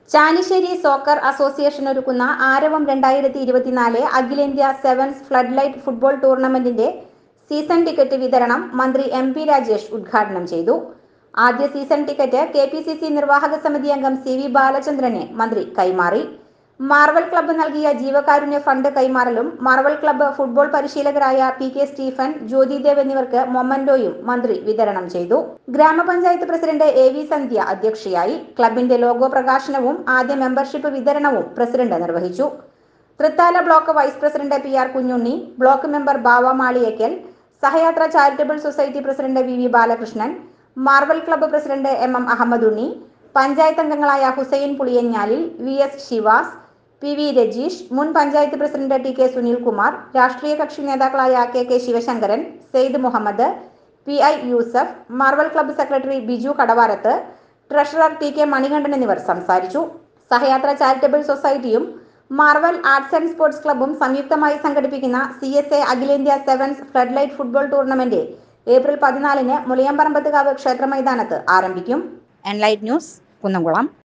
Chalissery soccer association ഒരുക്കുന്ന ആരവം രണ്ടായിരത്തി ഇരുപത്തിനാല് അഖിലേന്ത്യാ സെവൻസ് ഫ്ലഡ് ലൈറ്റ് ഫുട്ബോൾ ടൂർണമെന്റിന്റെ സീസൺ ടിക്കറ്റ് വിതരണം മന്ത്രി എം പി രാജേഷ് ഉദ്ഘാടനം ചെയ്തു ആദ്യ season ticket K P C C നിർവാഹക സമിതി അംഗം സി വി ബാലചന്ദ്രന് മന്ത്രി കൈമാറി മാർവൽ ക്ലബ്ബ് നൽകിയ ജീവകാരുണ്യ ഫണ്ട് കൈമാറലും മാർവൽ ക്ലബ്ബ് ഫുട്ബോൾ പരിശീലകരായ പി കെ സ്റ്റീഫൻ ജ്യോതിദേവ് എന്നിവർക്ക് മൊമന്റോയും മന്ത്രി വിതരണം ചെയ്തു ഗ്രാമപഞ്ചായത്ത് പ്രസിഡന്റ് എ വി സന്ധ്യ അധ്യക്ഷയായി ക്ലബിന്റെ ലോഗോ പ്രകാശനവും ആദ്യ മെമ്പർഷിപ്പ് വിതരണവും പ്രസിഡന്റ് നിർവഹിച്ചു Thrithala block vice president P R Kunhunni block member Bava Maliyekkal Sahayathra charitable society president V V Balakrishnan Marvel club president M M Ahammed Unni panchayat അംഗങ്ങളായ Hussain Puliyanjalil V S Sivas P V Rajeesh മുൻ panchayat president T K Sunilkumar രാഷ്ട്രീയ കക്ഷി നേതാക്കളായ K K Sivasankaran Syed Mohammed P I Yusuf Marvel club secretary Biju Kadavarath treasurer T K Manikandan എന്നിവർ സംസാരിച്ചു Sahayathra charitable സൊസൈറ്റിയും Marvel arts and sports ക്ലബ്ബും സംയുക്തമായി സംഘടിപ്പിക്കുന്ന സി എസ് എ അഖിലേന്ത്യാ sevens flood light football tournament April പതിനാലിന് മുളിയമ്പറമ്പത്തുകാവ് ക്ഷേത്ര മൈതാനത്ത് ആരംഭിക്കും എൻലൈറ്റ് ന്യൂസ് കുന്നംകുളം